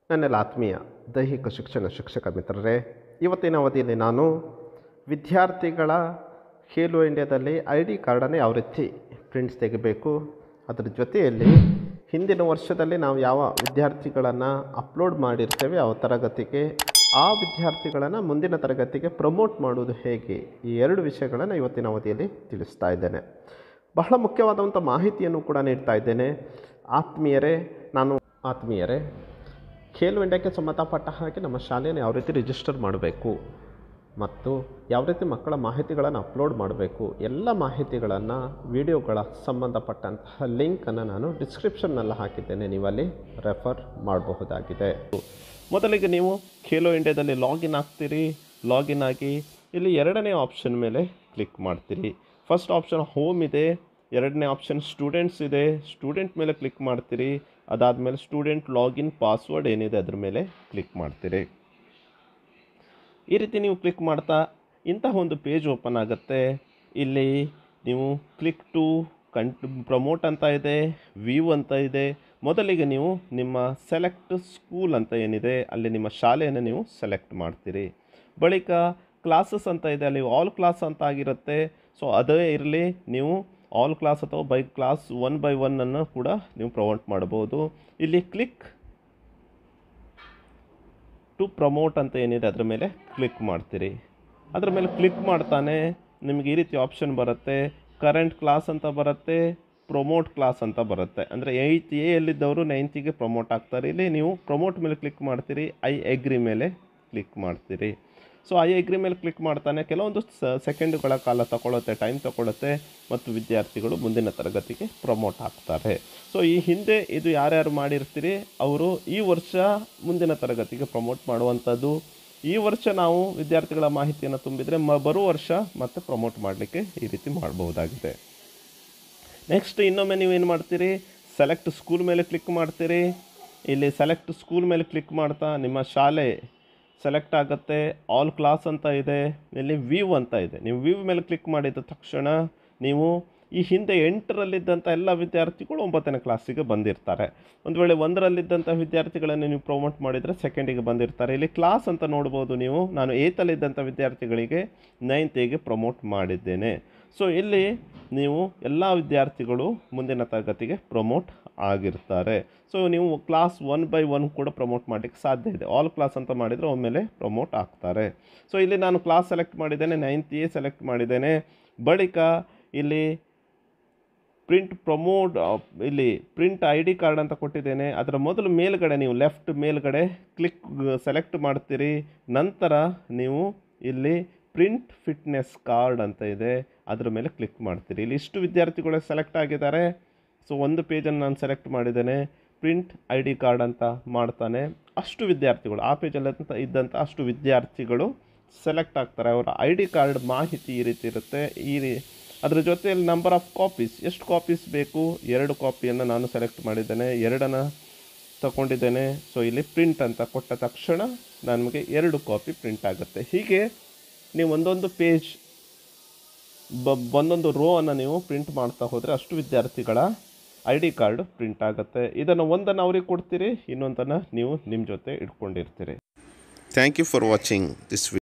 ನನ್ನೆಲ್ಲ ಆತ್ಮೀಯ ದೈಹಿಕ ಶಿಕ್ಷಣ ಶಿಕ್ಷಕ ಮಿತ್ರರೇ ಇವತ್ತಿನ ಅವಧಿಯಲ್ಲಿ ನಾನು ವಿದ್ಯಾರ್ಥಿಗಳ ಖೇಲೋ ಇಂಡಿಯಾದಲ್ಲಿ ಐ ಡಿ ಕಾರ್ಡನ್ನು ಯಾವ ರೀತಿ ಪ್ರಿಂಟ್ಸ್ ತೆಗಿಬೇಕು ಅದರ ಜೊತೆಯಲ್ಲಿ ಹಿಂದಿನ ವರ್ಷದಲ್ಲಿ ನಾವು ಯಾವ ವಿದ್ಯಾರ್ಥಿಗಳನ್ನು ಅಪ್ಲೋಡ್ ಮಾಡಿರ್ತೇವೆ ಆ ತರಗತಿಗೆ ಆ ವಿದ್ಯಾರ್ಥಿಗಳನ್ನು ಮುಂದಿನ ತರಗತಿಗೆ ಪ್ರಮೋಟ್ ಮಾಡುವುದು ಹೇಗೆ ಈ ಎರಡು ವಿಷಯಗಳನ್ನು ಇವತ್ತಿನ ಅವಧಿಯಲ್ಲಿ ತಿಳಿಸ್ತಾ ಇದ್ದೇನೆ ಬಹಳ ಮುಖ್ಯವಾದಂಥ ಮಾಹಿತಿಯನ್ನು ಕೂಡ ನೀಡ್ತಾ ಇದ್ದೇನೆ ಆತ್ಮೀಯರೇ ನಾನು ಆತ್ಮೀಯರೇ ಖೇಲೋ ಇಂಡಿಯಾಕ್ಕೆ ಸಂಬಂಧಪಟ್ಟ ಹಾಗೆ ನಮ್ಮ ಶಾಲೆಯನ್ನು ಯಾವ ರೀತಿ ರಿಜಿಸ್ಟರ್ ಮಾಡಬೇಕು ಮತ್ತು ಯಾವ ರೀತಿ ಮಕ್ಕಳ ಮಾಹಿತಿಗಳನ್ನು ಅಪ್ಲೋಡ್ ಮಾಡಬೇಕು ಎಲ್ಲ ಮಾಹಿತಿಗಳನ್ನು ವಿಡಿಯೋಗಳ ಸಂಬಂಧಪಟ್ಟಂತಹ ಲಿಂಕನ್ನು ನಾನು ಡಿಸ್ಕ್ರಿಪ್ಷನ್ನಲ್ಲಿ ಹಾಕಿದ್ದೇನೆ ನೀವಲ್ಲಿ ರೆಫರ್ ಮಾಡಬಹುದಾಗಿದೆ ಮೊದಲಿಗೆ ನೀವು ಖೇಲೋ ಇಂಡಿಯಾದಲ್ಲಿ ಲಾಗಿನ್ ಆಗ್ತೀರಿ ಲಾಗಿನ್ ಆಗಿ ಇಲ್ಲಿ ಎರಡನೇ ಆಪ್ಷನ್ ಮೇಲೆ ಕ್ಲಿಕ್ ಮಾಡ್ತೀರಿ ಫಸ್ಟ್ ಆಪ್ಷನ್ ಹೋಮ್ ಇದೆ ಎರಡನೇ ಆಪ್ಷನ್ ಸ್ಟೂಡೆಂಟ್ಸ್ ಇದೆ ಸ್ಟೂಡೆಂಟ್ ಮೇಲೆ ಕ್ಲಿಕ್ ಮಾಡ್ತೀರಿ ಅದಾದಮೇಲೆ ಸ್ಟೂಡೆಂಟ್ ಲಾಗಿನ್ ಪಾಸ್ವರ್ಡ್ ಏನಿದೆ ಅದ್ರ ಮೇಲೆ ಕ್ಲಿಕ್ ಮಾಡ್ತೀರಿ ಈ ರೀತಿ ನೀವು ಕ್ಲಿಕ್ ಮಾಡ್ತಾ ಇಂತಹ ಒಂದು ಪೇಜ್ ಓಪನ್ ಆಗುತ್ತೆ ಇಲ್ಲಿ ನೀವು ಕ್ಲಿಕ್ ಟು ಕಂಟ್ ಪ್ರಮೋಟ್ ಅಂತ ಇದೆ ವ್ಯೂ ಅಂತ ಇದೆ ಮೊದಲಿಗೆ ನೀವು ನಿಮ್ಮ ಸೆಲೆಕ್ಟ್ ಸ್ಕೂಲ್ ಅಂತ ಏನಿದೆ ಅಲ್ಲಿ ನಿಮ್ಮ ಶಾಲೆಯನ್ನು ನೀವು ಸೆಲೆಕ್ಟ್ ಮಾಡ್ತೀರಿ ಬಳಿಕ ಕ್ಲಾಸಸ್ ಅಂತ ಇದೆ ಅಲ್ಲಿ ಆಲ್ ಕ್ಲಾಸ್ ಅಂತ ಆಗಿರುತ್ತೆ ಸೊ ಅದೇ ಇರಲಿ ನೀವು ಆಲ್ ಕ್ಲಾಸ್ ಅಥವಾ ಬೈ ಕ್ಲಾಸ್ ಒನ್ ಬೈ ಒನ್ನನ್ನು ಕೂಡ ನೀವು ಪ್ರಮೋಟ್ ಮಾಡ್ಬೋದು ಇಲ್ಲಿ ಕ್ಲಿಕ್ ಟು ಪ್ರಮೋಟ್ ಅಂತ ಏನಿದೆ ಅದರ ಮೇಲೆ ಕ್ಲಿಕ್ ಮಾಡ್ತೀರಿ ಅದರ ಮೇಲೆ ಕ್ಲಿಕ್ ಮಾಡ್ತಾನೆ ನಿಮಗೆ ಈ ರೀತಿ ಆಪ್ಷನ್ ಬರುತ್ತೆ ಕರೆಂಟ್ ಕ್ಲಾಸ್ ಅಂತ ಬರುತ್ತೆ ಪ್ರೊಮೋಟ್ ಕ್ಲಾಸ್ ಅಂತ ಬರುತ್ತೆ ಅಂದರೆ ಏಯ್ತ್ ಎ ಎಲ್ಲಿದ್ದವರು ನೈನ್ತಿಗೆ ಪ್ರಮೋಟ್ ಆಗ್ತಾರೆ ಇಲ್ಲಿ ನೀವು ಪ್ರಮೋಟ್ ಮೇಲೆ ಕ್ಲಿಕ್ ಮಾಡ್ತೀರಿ ಐ ಎಗ್ರಿ ಮೇಲೆ ಕ್ಲಿಕ್ ಮಾಡ್ತೀರಿ ಸೊ ಐ ಎಗ್ರಿ ಮೇಲೆ ಕ್ಲಿಕ್ ಮಾಡ್ತಾನೆ ಕೆಲವೊಂದು ಸೆಕೆಂಡುಗಳ ಕಾಲ ತಗೊಳುತ್ತೆ ಟೈಮ್ ತಗೊಳುತ್ತೆ ಮತ್ತು ವಿದ್ಯಾರ್ಥಿಗಳು ಮುಂದಿನ ತರಗತಿಗೆ ಪ್ರಮೋಟ್ ಆಗ್ತಾರೆ ಸೊ ಈ ಹಿಂದೆ ಇದು ಯಾರ್ಯಾರು ಮಾಡಿರ್ತೀರಿ ಅವರು ಈ ವರ್ಷ ಮುಂದಿನ ತರಗತಿಗೆ ಪ್ರಮೋಟ್ ಮಾಡುವಂಥದ್ದು ಈ ವರ್ಷ ನಾವು ವಿದ್ಯಾರ್ಥಿಗಳ ಮಾಹಿತಿಯನ್ನು ತುಂಬಿದರೆ ಮ ಬರುವ ವರ್ಷ ಮತ್ತೆ ಪ್ರಮೋಟ್ ಮಾಡಲಿಕ್ಕೆ ಈ ರೀತಿ ಮಾಡಬಹುದಾಗಿದೆ ನೆಕ್ಸ್ಟ್ ಇನ್ನೊಮ್ಮೆ ನೀವೇನು ಮಾಡ್ತೀರಿ ಸೆಲೆಕ್ಟ್ ಸ್ಕೂಲ್ ಮೇಲೆ ಕ್ಲಿಕ್ ಮಾಡ್ತೀರಿ ಇಲ್ಲಿ ಸೆಲೆಕ್ಟ್ ಸ್ಕೂಲ್ ಮೇಲೆ ಕ್ಲಿಕ್ ಮಾಡ್ತಾ ನಿಮ್ಮ ಶಾಲೆ ಸೆಲೆಕ್ಟ್ ಆಗುತ್ತೆ ಆಲ್ ಕ್ಲಾಸ್ ಅಂತ ಇದೆ ಇಲ್ಲಿ ವ್ಯೂ ಅಂತ ಇದೆ ನೀವು ವ್ಯೂ ಮೇಲೆ ಕ್ಲಿಕ್ ಮಾಡಿದ ತಕ್ಷಣ ನೀವು ಈ ಹಿಂದೆ ಎಂಟರಲ್ಲಿದ್ದಂಥ ಎಲ್ಲ ವಿದ್ಯಾರ್ಥಿಗಳು ಒಂಬತ್ತನೇ ಕ್ಲಾಸಿಗೆ ಬಂದಿರ್ತಾರೆ ಒಂದು ವೇಳೆ ಒಂದರಲ್ಲಿದ್ದಂಥ ವಿದ್ಯಾರ್ಥಿಗಳನ್ನು ನೀವು ಪ್ರಮೋಟ್ ಮಾಡಿದರೆ ಸೆಕೆಂಡಿಗೆ ಬಂದಿರ್ತಾರೆ ಇಲ್ಲಿ ಕ್ಲಾಸ್ ಅಂತ ನೋಡ್ಬೋದು ನೀವು ನಾನು ಏತಲ್ಲಿದ್ದಂಥ ವಿದ್ಯಾರ್ಥಿಗಳಿಗೆ ನೈನ್ತಿಗೆ ಪ್ರಮೋಟ್ ಮಾಡಿದ್ದೇನೆ ಸೊ ಇಲ್ಲಿ ನೀವು ಎಲ್ಲ ವಿದ್ಯಾರ್ಥಿಗಳು ಮುಂದಿನ ತರಗತಿಗೆ ಪ್ರಮೋಟ್ ಆಗಿರ್ತಾರೆ ಸೊ ನೀವು ಕ್ಲಾಸ್ ಒನ್ ಬೈ ಒನ್ ಕೂಡ ಪ್ರಮೋಟ್ ಮಾಡಲಿಕ್ಕೆ ಸಾಧ್ಯ ಇದೆ ಆಲ್ ಕ್ಲಾಸ್ ಅಂತ ಮಾಡಿದರೆ ಒಮ್ಮೆಲೆ ಪ್ರಮೋಟ್ ಆಗ್ತಾರೆ ಸೊ ಇಲ್ಲಿ ನಾನು ಕ್ಲಾಸ್ ಸೆಲೆಕ್ಟ್ ಮಾಡಿದ್ದೇನೆ ನೈನ್ತ್ ಎ ಸೆಲೆಕ್ಟ್ ಮಾಡಿದ್ದೇನೆ ಬಳಿಕ ಇಲ್ಲಿ ಪ್ರಿಂಟ್ ಪ್ರಮೋಟ್ ಇಲ್ಲಿ ಪ್ರಿಂಟ್ ಐ ಡಿ ಕಾರ್ಡ್ ಅಂತ ಕೊಟ್ಟಿದ್ದೇನೆ ಅದರ ಮೊದಲು ಮೇಲ್ಗಡೆ ನೀವು ಲೆಫ್ಟ್ ಮೇಲ್ಗಡೆ ಕ್ಲಿಕ್ ಸೆಲೆಕ್ಟ್ ಮಾಡ್ತೀರಿ ನಂತರ ನೀವು ಇಲ್ಲಿ ಪ್ರಿಂಟ್ ಫಿಟ್ನೆಸ್ ಕಾರ್ಡ್ ಅಂತ ಇದೆ ಅದರ ಮೇಲೆ ಕ್ಲಿಕ್ ಮಾಡ್ತೀರಿ ಇಲ್ಲಿ ಇಷ್ಟು ವಿದ್ಯಾರ್ಥಿಗಳು ಸೆಲೆಕ್ಟ್ ಆಗಿದ್ದಾರೆ ಸೊ ಒಂದು ಪೇಜನ್ನು ನಾನು ಸೆಲೆಕ್ಟ್ ಮಾಡಿದ್ದೇನೆ ಪ್ರಿಂಟ್ ಐ ಡಿ ಕಾರ್ಡ್ ಅಂತ ಮಾಡ್ತಾನೆ ಅಷ್ಟು ವಿದ್ಯಾರ್ಥಿಗಳು ಆ ಪೇಜಲ್ಲಿ ಇದ್ದಂಥ ಅಷ್ಟು ವಿದ್ಯಾರ್ಥಿಗಳು ಸೆಲೆಕ್ಟ್ ಆಗ್ತಾರೆ ಅವರ ಐ ಡಿ ಕಾರ್ಡ್ ಮಾಹಿತಿ ಈ ರೀತಿ ಇರುತ್ತೆ ಈ ರೀ ಅದರ ಜೊತೆಯಲ್ಲಿ ನಂಬರ್ ಆಫ್ ಕಾಪೀಸ್ ಎಷ್ಟು ಕಾಪೀಸ್ ಬೇಕು ಎರಡು ಕಾಪಿಯನ್ನು ನಾನು ಸೆಲೆಕ್ಟ್ ಮಾಡಿದ್ದೇನೆ ಎರಡನ್ನು ತಗೊಂಡಿದ್ದೇನೆ ಸೊ ಇಲ್ಲಿ ಪ್ರಿಂಟ್ ಅಂತ ಕೊಟ್ಟ ತಕ್ಷಣ ನಮಗೆ ಎರಡು ಕಾಪಿ ಪ್ರಿಂಟ್ ಆಗುತ್ತೆ ಹೀಗೆ ನೀವು ಒಂದೊಂದು ಪೇಜ್ ಬ ಒಂದೊಂದು ರೋ ಅನ್ನು ನೀವು ಪ್ರಿಂಟ್ ಮಾಡ್ತಾ ಹೋದರೆ ಅಷ್ಟು ವಿದ್ಯಾರ್ಥಿಗಳ ಐ ಡಿ ಕಾರ್ಡ್ ಪ್ರಿಂಟ್ ಆಗುತ್ತೆ ಇದನ್ನು ಒಂದನ್ನು ಅವ್ರಿಗೆ ಕೊಡ್ತೀರಿ ಇನ್ನೊಂದನ್ನು ನೀವು ನಿಮ್ಮ ಜೊತೆ ಇಟ್ಕೊಂಡಿರ್ತೀರಿ Thank you for watching this video.